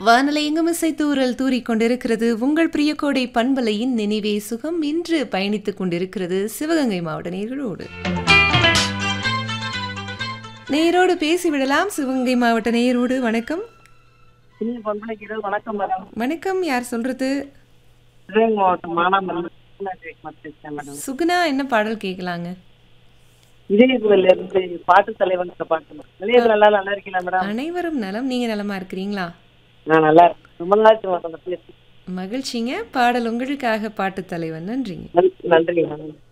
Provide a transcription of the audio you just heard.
வானலை எங்கும் இசைத்தூரல் தூறிக் கொண்டிருக்கிறது உங்கள் பிரியக்கோடை பண்பலையின் நினைவே சுகம் இன்று பயணித்துக் கொண்டிருக்கிறது சிவகங்கை மாவட்ட நேர்களோடு நேரோடு பேசிவிடலாம் சிவகங்கை மாவட்ட நேயரோடு வணக்கம் சின்ன பொம்பளைக்கு இரவு வணக்கம் மேடம் வணக்கம் யார் சொல்றது சிவகங்கை மாவட்டம் மானாமரம் பேசுறேன் மேடம் சுகுணா என்ன பாடல் கேட்கலாங்க இதயகுல இருந்து பாட்டு தலைவன்ற பாட்டு மேடம் வெளியே நல்லா நல்லா இருக்கீங்களா மேடம் அனைவரும் நலம் நீங்க நலமா இருக்கிறீங்களா நான் நல்லா இருக்கேன் ரொம்ப நாளாச்சு மேடம் பேசி மகிழ்ச்சிங்க பாடல் உங்களுக்காக பாட்டு தலைவன் நன்றிங்க நன்றி மேடம்